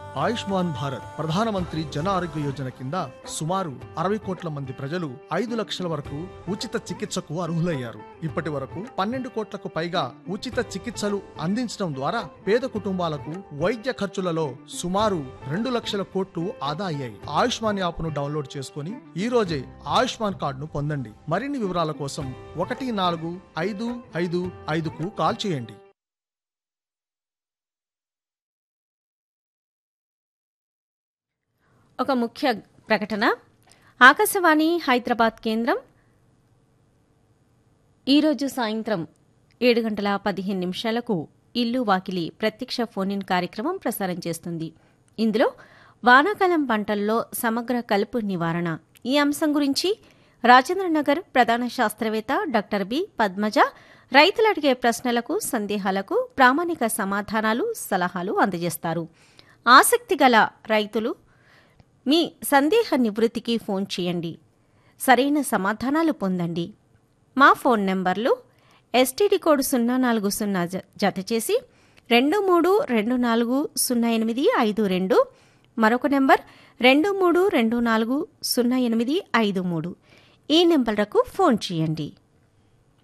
ఆయుష్మాన్ భారత్ ప్రధానమంత్రి జన ఆరోగ్య యోజన కింద సుమారు అరవై కోట్ల మంది ప్రజలు ఐదు లక్షల వరకు ఉచిత చికిత్సకు అర్హులయ్యారు ఇప్పటి వరకు పన్నెండు కోట్లకు పైగా ఉచిత చికిత్సలు అందించడం ద్వారా పేద కుటుంబాలకు వైద్య ఖర్చులలో సుమారు రెండు లక్షల కోట్లు ఆదా అయ్యాయి ఆయుష్మాన్ యాప్ను డౌన్లోడ్ చేసుకుని ఈ రోజే ఆయుష్మాన్ కార్డును పొందండి మరిన్ని వివరాల కోసం ఒకటి నాలుగు ఐదు ఐదు ఐదుకు కాల్ చేయండి ఒక ముఖ్య ప్రకటన ఆకాశవాణి హైదరాబాద్ కేంద్రం ఈరోజు సాయంత్రం ఏడు గంటల పదిహేను నిమిషాలకు ఇల్లు వాకిలి ప్రత్యక్ష ఫోన్ ఇన్ కార్యక్రమం ప్రసారం చేస్తుంది ఇందులో వానాకాలం పంటల్లో సమగ్ర కలుపు నివారణ ఈ అంశం గురించి రాజేంద్రనగర్ ప్రధాన శాస్త్రవేత్త డాక్టర్ బి పద్మజ రైతులు అడిగే ప్రశ్నలకు సందేహాలకు ప్రామాణిక సమాధానాలు సలహాలు అందజేస్తారు ఆసక్తి గల రైతులు మీ సందేహ నివృత్తికి ఫోన్ చేయండి సరైన సమాధానాలు పొందండి మా ఫోన్ నెంబర్లు ఎస్టీడీ కోడ్ సున్నా నాలుగు సున్నా జ- జత చేసి రెండు మూడు రెండు నాలుగు సున్నా ఎనిమిది ఐదు రెండు మరొక నెంబర్ రెండు మూడు రెండు నాలుగు సున్నా ఎనిమిది ఐదు మూడు ఈ నెంబర్లకు ఫోన్ చేయండి